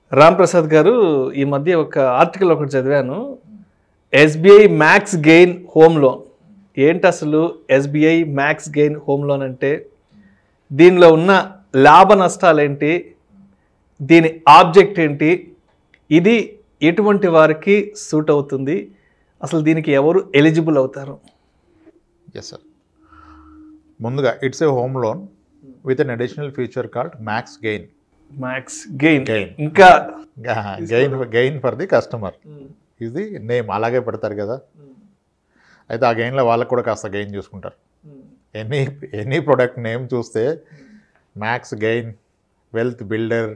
రామ్ ప్రసాద్ గారు ఈ మధ్య ఒక ఆర్టికల్ ఒకటి చదివాను SBI max gain home loan ఏంటి అసలు SBI max gain home loan అంటే దీనిలో ఉన్న లాభ నష్టాలు ఏంటి దీని ఆబ్జెక్ట్ ఏంటి ఇది ఎటువంటి వారికి సూట్ అవుతుంది అసలు దీనికి ఎవరు ఎలిజిబుల్ అవుతారు ఎస్ సార్ ముందుగా it's a home loan with an additional feature called max gain max gain gain ఇంకా gain gain for the customer ఇది నేమ్ అలాగే పెడతారు కదా అయితే ఆ గెయిన్లో వాళ్ళకు కూడా కాస్త గెయిన్ చూసుకుంటారు ఎనీ ఎనీ ప్రొడక్ట్ నేమ్ చూస్తే మ్యాక్స్ గెయిన్ వెల్త్ బిల్డర్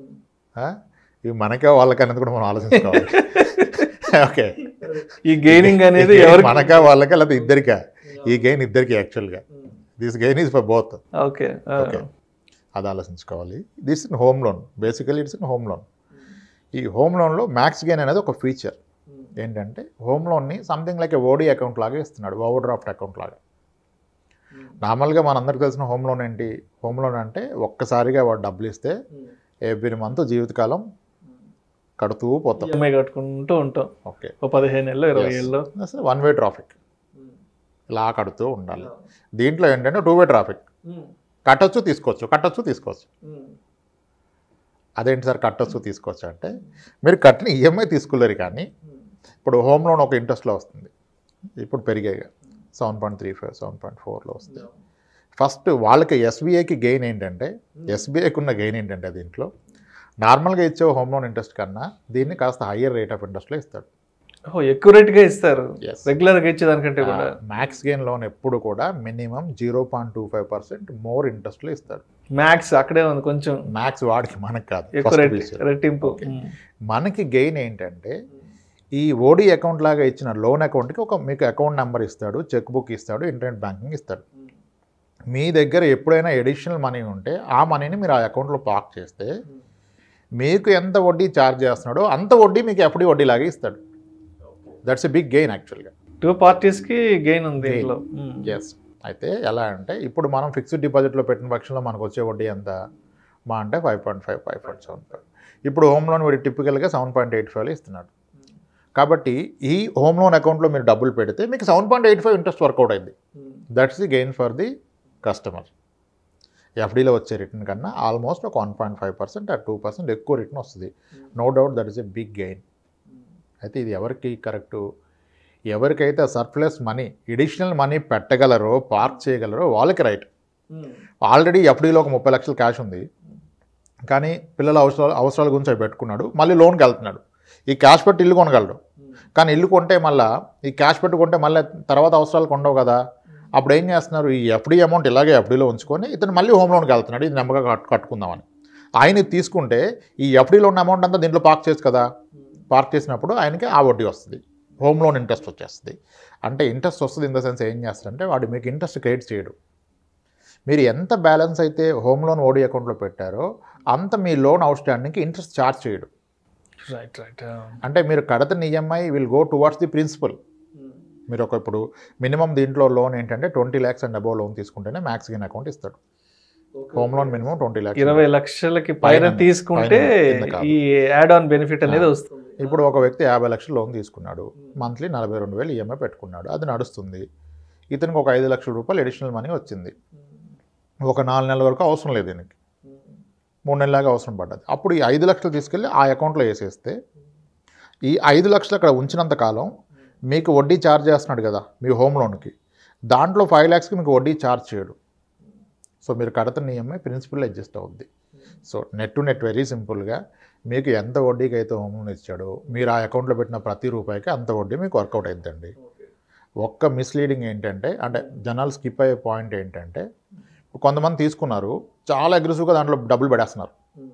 ఇవి మనకే వాళ్ళకి అనేది కూడా మనం ఆలోచించుకోవాలి ఓకే ఈ గెయినింగ్ అనేది ఎవరికి మనకా వాళ్ళకా లేదా ఇద్దరికా ఈ గెయిన్ ఇద్దరికి యాక్చువల్గా this gain is for both okay okay అది ఆలోచించుకోవాలి this in home loan basically it's in home loan ఈ హోమ్ లోన్లో మ్యాక్స్ గెయిన్ అనేది ఒక ఫీచర్ ఏంటంటే హోమ్ లోన్ని సంథింగ్ లైక్ ఓడి అకౌంట్ లాగా ఇస్తున్నాడు ఓవర్ డ్రాఫ్ట్ అకౌంట్ లాగా నార్మల్గా మనందరికి తెలిసిన హోమ్ లోన్ ఏంటి హోమ్ లోన్ అంటే ఒక్కసారిగా వాడు డబ్బులు ఇస్తే ఎవ్రీ మంత్ జీవితకాలం కడుతూ పోతాం ఈఎంఐ కట్టుకుంటూ ఉంటాం ఓకే ఓ పదిహేను ఏళ్ళు ఇరవై ఏళ్ళు వన్ వే ట్రాఫిక్ ఇలా కడుతూ ఉండాలి దీంట్లో ఏంటంటే టూ వే ట్రాఫిక్ కట్టొచ్చు తీసుకోవచ్చు కట్టొచ్చు తీసుకోవచ్చు అదేంటి సార్ కట్టొచ్చు తీసుకోవచ్చు అంటే మీరు కట్టిన ఈఎంఐ తీసుకోలేరు కానీ ఇప్పుడు హోమ్ లోన్ ఒక ఇంట్రెస్ట్లో వస్తుంది ఇప్పుడు పెరిగాయి seven point three five seven point ఫోర్లో వస్తుంది ఫస్ట్ వాళ్ళకి ఎస్బీఐకి గెయిన్ ఏంటంటే ఎస్బీఐకి ఉన్న గెయిన్ ఏంటంటే దీంట్లో నార్మల్గా ఇచ్చే హోమ్ లోన్ ఇంట్రెస్ట్ కన్నా దీన్ని కాస్త హయ్యర్ రేట్ ఆఫ్ ఇంట్రెస్ట్లో ఇస్తాడు ఓ ఎక్కువ రేట్ గా ఇస్తారు Yes. రెగ్యులర్ గా ఇచ్చేదానికంటే కూడా మ్యాక్స్ గెయిన్ లోన్ ఎప్పుడు కూడా minimum zero point two five percent more ఇంట్రెస్ట్లో ఇస్తాడు మ్యాక్స్ అక్కడే ఉంది కొంచెం మ్యాక్స్ వాడికి మనకు కాదు ఎక్కువ First రేట్ feature. రెట్టింపు Okay. మనకి గెయిన్ ఏంటంటే ఈ ఓడి అకౌంట్ లాగా ఇచ్చిన లోన్ అకౌంట్కి ఒక మీకు అకౌంట్ నెంబర్ ఇస్తాడు చెక్ బుక్ ఇస్తాడు ఇంటర్నెట్ బ్యాంకింగ్ ఇస్తాడు మీ దగ్గర ఎప్పుడైనా ఎడిషనల్ మనీ ఉంటే ఆ మనీని మీరు ఆ అకౌంట్లో పార్క్ చేస్తే మీకు ఎంత వడ్డీ ఛార్జ్ చేస్తున్నాడో అంత వడ్డీ మీకు ఎఫ్డి వడ్డీ లాగా ఇస్తాడు దట్స్ ఎ బిగ్ గెయిన్ యాక్చువల్గా టూ పార్టీస్ కి గెయిన్ ఉంది Gain. దీంట్లో ఎస్ అయితే ఎలా అంటే ఇప్పుడు మనం ఫిక్స్డ్ డిపాజిట్లో పెట్టిన పక్షంలో మనకు వచ్చే వడ్డీ ఎంత మా అంటే five point five five point seven five ఇప్పుడు హోమ్ లోన్ వీడి టిపికల్గా సెవెన్ పాయింట్ ఎయిట్ ఫైవ్లో ఇస్తున్నాడు కాబట్టి ఈ హోమ్ లోన్ అకౌంట్లో మీరు డబ్బులు పెడితే మీకు seven point eight five interest work out అయింది that's the gain for the customer ఎఫ్డీలో వచ్చే రిటర్న్ కన్నా ఆల్మోస్ట్ ఒక వన్ పాయింట్ ఫైవ్ పర్సెంట్ ఆ టూ పర్సెంట్ ఎక్కువ రిటర్న్ వస్తుంది no doubt that is a big gain అయితే ఇది ఎవరికి కరెక్టు ఎవరికైతే సర్ప్లస్ మనీ ఎడిషనల్ మనీ పెట్టగలరో పార్క్ చేయగలరో వాళ్ళకి రైట్ ఆల్రెడీ ఎఫ్డీలో ఒక ముప్పై లక్షల క్యాష్ ఉంది కానీ పిల్లల అవసరాలు అవసరాల గురించి అవి పెట్టుకున్నాడు మళ్ళీ లోన్కి వెళ్తున్నాడు ఈ క్యాష్ పెట్టి ఇల్లు కొనగలడు కానీ ఇల్లు కొంటే మళ్ళీ ఈ క్యాష్ పెట్టుకుంటే మళ్ళీ తర్వాత అవసరాలకు ఉండవు కదా అప్పుడు ఏం చేస్తున్నారు ఈ ఎఫ్డీ అమౌంట్ ఇలాగే ఎఫ్డీలో ఉంచుకొని ఇతను మళ్ళీ హోమ్ లోన్కి వెళ్తున్నాడు ఇది నెమ్మగా కట్ కట్టుకుందామని ఆయన ఇది తీసుకుంటే ఈ ఎఫ్డీలో ఉన్న అమౌంట్ అంతా దీంట్లో పార్క్ చేయొచ్చు కదా పార్క్ చేసినప్పుడు ఆయనకి ఆ వడ్డీ వస్తుంది హోమ్ లోన్ ఇంట్రెస్ట్ వచ్చేస్తుంది అంటే ఇంట్రెస్ట్ వస్తుంది ఇన్ ద సెన్స్ ఏం చేస్తారంటే వాడు మీకు ఇంట్రెస్ట్ క్రియేట్ చేయడు మీరు ఎంత బ్యాలెన్స్ అయితే హోమ్ లోన్ ఓడి అకౌంట్లో పెట్టారో అంత మీ లోన్ అవుట్ స్టాండింగ్కి ఇంట్రెస్ట్ ఛార్జ్ చేయడు రైట్ రైట్ అంటే మీరు కడతని EMI will go towards the principal మీరు ఒక ఇప్పుడు మినిమం దీంట్లో లోన్ ఏంటంటే twenty lakhs and above loan తీసుకుంటేనే మ్యాక్స్ గెయిన్ అకౌంట్ ఇస్తాడు home loan minimum twenty lakhs ఇరవై లక్షలకి పైన పైన- తీసుకుంటే పైన కింద కాదు. ఈ యాడ్ ఆన్ బెనిఫిట్ అనేది వస్తుంది ఇప్పుడు ఒక వ్యక్తి యాభై లక్షలు లోన్ తీసుకున్నాడు మంత్లీ నలభై రెండు వేలు ఈఎంఐ పెట్టుకున్నాడు అది నడుస్తుంది ఇతనికి ఒక ఐదు లక్షల రూపాయలు అడిషనల్ మనీ వచ్చింది ఒక నాలుగు నెలల వరకు అవసరం లేదు దీనికి మూడు నెలలాగా అవసరం పడ్డది అప్పుడు ఈ ఐదు లక్షలు తీసుకెళ్ళి ఆ అకౌంట్లో వేసేస్తే ఈ ఐదు లక్షలు అక్కడ ఉంచినంత కాలం మీకు వడ్డీ ఛార్జ్ చేస్తున్నాడు కదా మీ హోమ్ లోన్కి దాంట్లో ఫైవ్ ల్యాక్స్కి మీకు వడ్డీ ఛార్జ్ చేయడు సో మీరు కడుతున్న ఈఎంఐ ప్రిన్సిపల్ అడ్జస్ట్ అవుద్ది so net to net very సింపుల్గా మీకు ఎంత వడ్డీకి అయితే హోమ్ లోన్ ఇచ్చాడో మీరు ఆ అకౌంట్లో పెట్టిన ప్రతి రూపాయికి అంత వడ్డీ మీకు వర్కౌట్ అవుతుందండి ఒక్క మిస్లీడింగ్ ఏంటంటే అంటే జనాలు స్కిప్ అయ్యే పాయింట్ ఏంటంటే కొంతమంది తీసుకున్నారు చాలా అగ్రెసివ్గా దాంట్లో డబ్బులు పెడేస్తున్నారు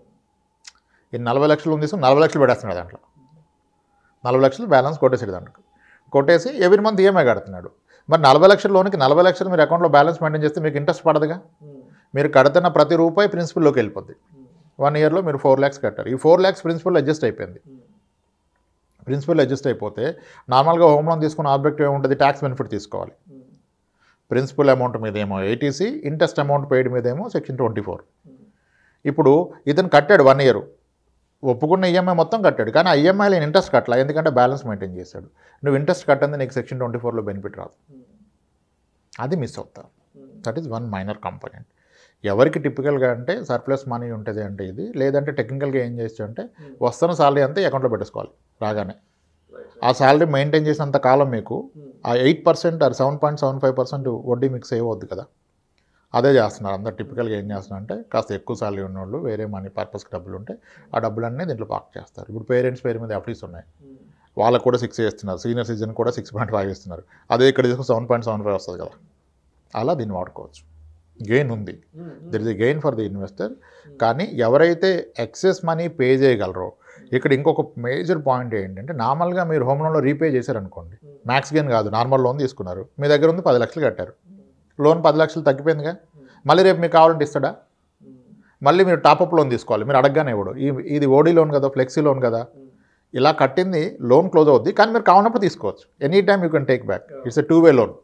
ఈ నలభై లక్షలు ఉంది తీసుకుని నలభై లక్షలు పెడేస్తున్నాడు దాంట్లో నలభై లక్షలు బ్యాలెన్స్ కొట్టేసాడు దాంట్లో కొట్టేసి ఎవ్రీ మంత్ ఈఎంఐ కడుతున్నాడు మరి నలభై లక్షల లోన్కి నలభై లక్షలు మీరు అకౌంట్లో బ్యాలెన్స్ మెయింటైన్ చేస్తే మీకు ఇంట్రెస్ట్ పడదుగా మీరు కడుతున్న ప్రతి రూపాయి ప్రిన్సిపల్లోకి వెళ్ళిపోద్ది వన్ ఇయర్లో మీరు ఫోర్ ల్యాక్స్ కట్టారు ఈ ఫోర్ ల్యాక్స్ ప్రిన్సిపల్ అడ్జస్ట్ అయిపోయింది ప్రిన్సిపల్ అడ్జస్ట్ అయిపోతే నార్మల్గా హోమ్ లోన్ తీసుకున్న ఆబ్జెక్టివ్ ఏముంటుంది ట్యాక్స్ బెనిఫిట్ తీసుకోవాలి ప్రిన్సిపల్ అమౌంట్ మీద ఏమో ఏటీసీ ఇంట్రెస్ట్ అమౌంట్ పెయిడ్ మీద ఏమో సెక్షన్ ట్వంటీ ఫోర్ ఇప్పుడు ఇతను కట్టాడు వన్ ఇయర్ ఒప్పుకున్న ఈఎంఐ మొత్తం కట్టాడు కానీ ఆ ఈఎంఐలో ఇంట్రెస్ట్ కట్టలా ఎందుకంటే బ్యాలెన్స్ మెయింటైన్ చేశాడు నువ్వు ఇంట్రెస్ట్ కట్టంది నీకు సెక్షన్ ట్వంటీ ఫోర్లో బెనిఫిట్ రాదు అది మిస్ అవుతావు that is one minor component ఎవరికి టిపికల్గా అంటే సర్ప్లస్ మనీ ఉంటుంది అంటే ఇది లేదంటే టెక్నికల్గా ఏం చేయొచ్చు అంటే వస్తున్న సాలరీ అంతా అకౌంట్లో పెట్టేసుకోవాలి రాగానే ఆ సాలరీ మెయింటైన్ చేసినంత కాలం మీకు ఆ eight percent or seven point seven five percent వడ్డీ మీకు సేవ్ అవుద్ది కదా అదే చేస్తున్నారు అందరు టిపికల్గా ఏం చేస్తున్నారు అంటే కాస్త ఎక్కువ సాలరీ ఉన్నోళ్ళు వేరే మనీ పర్పస్కి డబ్బులు ఉంటే ఆ డబ్బులన్నీ దీంట్లో పార్క్ చేస్తారు ఇప్పుడు పేరెంట్స్ పేరు మీద ఎఫ్డీస్ ఉన్నాయి వాళ్ళకు కూడా సిక్స్ చేస్తున్నారు సీనియర్ సిటిజన్ కూడా సిక్స్ పాయింట్ ఫైవ్ ఇస్తున్నారు అదే ఇక్కడ తీసుకుని సెవెన్ పాయింట్ సెవెన్ ఫైవ్ వస్తుంది కదా అలా దీన్ని వాడుకోవచ్చు గెయిన్ ఉంది there is a gain for the investor కానీ ఎవరైతే ఎక్సెస్ మనీ పే చేయగలరో ఇక్కడ ఇంకొక మేజర్ పాయింట్ ఏంటంటే నార్మల్గా మీరు హోమ్ లోన్లో రీపే చేశారనుకోండి మ్యాక్స్ గెయిన్ కాదు నార్మల్ లోన్ తీసుకున్నారు మీ దగ్గర ఉంది పది లక్షలు కట్టారు లోన్ పది లక్షలు తగ్గిపోయిందిగా మళ్ళీ రేపు మీకు కావాలంటే ఇస్తాడా మళ్ళీ మీరు టాపప్ లోన్ తీసుకోవాలి మీరు అడగగానే ఇవ్వడు ఈ ఇది ఓడీ లోన్ కదా ఫ్లెక్సీ లోన్ కదా ఇలా కట్టింది లోన్ క్లోజ్ అవుద్ది కానీ మీరు కావాలన్నప్పుడు తీసుకోవచ్చు any time you can take back it's a two way loan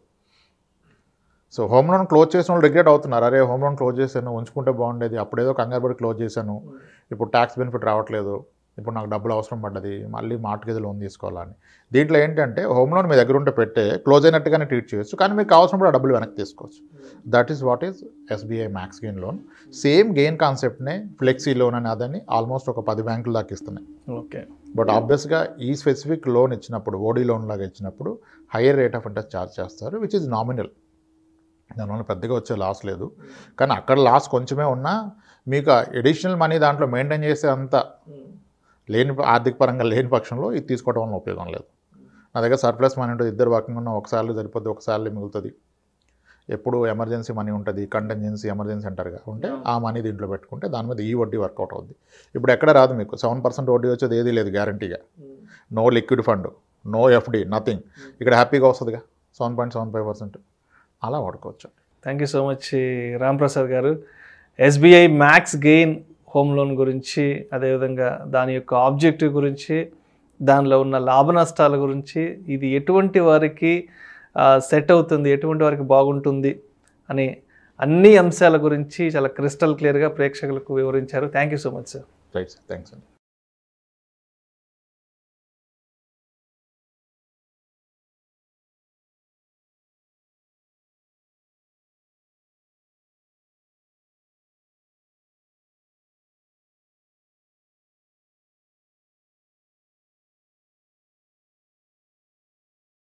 so home loan close చేసిన వాళ్ళు రిగ్రెట్ అవుతున్నారు అరే హోమ్ లోన్ క్లోజ్ చేశాను ఉంచుకుంటే బాగుండేది అప్పుడేదో కంగారు పడి క్లోజ్ చేశాను ఇప్పుడు ట్యాక్స్ బెనిఫిట్ రావట్లేదు ఇప్పుడు నాకు డబ్బులు అవసరం పడ్డది మళ్ళీ మార్ట్గేజ్ లోన్ తీసుకోవాలని దీంట్లో ఏంటంటే హోమ్ లోన్ మీ దగ్గర ఉంటే పెట్టే క్లోజ్ అయినట్టుగానే ట్రీట్ చేయొచ్చు కానీ మీకు కావాల్సినప్పుడు ఆ డబ్బులు వెనక్కి తీసుకోవచ్చు that is what is SBI max gain loan same gain కాన్సెప్ట్నే ఫ్లెక్సీ లోన్ అని అదని ఆల్మోస్ట్ ఒక పది బ్యాంకులు దాకా ఇస్తున్నాయి ఓకే బట్ ఆబ్వియస్గా ఈ స్పెసిఫిక్ లోన్ ఇచ్చినప్పుడు ఓడీ లోన్ లాగా ఇచ్చినప్పుడు higher rate of interest charge చేస్తారు విచ్ ఇస్ నామినల్ దానివల్ల పెద్దగా వచ్చే లాస్ లేదు కానీ అక్కడ లాస్ కొంచెమే ఉన్నా మీకు ఎడిషనల్ మనీ దాంట్లో మెయింటైన్ చేసే అంత లేని ఆర్థిక పరంగా లేని పక్షంలో ఇది తీసుకోవడం వల్ల ఉపయోగం లేదు నా దగ్గర సర్ప్లస్ మనీ ఉంటుంది ఇద్దరు వర్కింగ్ ఉన్న ఒకసారి సరిపోద్ది ఒకసారి మిగులుతుంది ఎప్పుడు ఎమర్జెన్సీ మనీ ఉంటుంది కంటెంజెన్సీ ఎమర్జెన్సీ అంటారుగా ఉంటే ఆ మనీ దీంట్లో పెట్టుకుంటే దాని మీద ఈ వడ్డీ వర్కౌట్ అవుద్ది ఇప్పుడు ఎక్కడ రాదు మీకు సెవెన్ పర్సెంట్ వడ్డీ వచ్చేది ఏదీ లేదు గ్యారంటీగా no liquid fund no FD nothing ఇక్కడ హ్యాపీగా వస్తుందిగా seven point seven five percent అలా వాడుకోవచ్చు thank you so much Ram Prasad garu SBI max gain home loan గురించి అదేవిధంగా దాని యొక్క ఆబ్జెక్టివ్ గురించి దానిలో ఉన్న లాభ నష్టాల గురించి ఇది ఎటువంటి వారికి సెట్ అవుతుంది ఎటువంటి వారికి బాగుంటుంది అని అన్ని అంశాల గురించి చాలా క్రిస్టల్ క్లియర్గా ప్రేక్షకులకు వివరించారు thank you so much sir right sir thanks అండి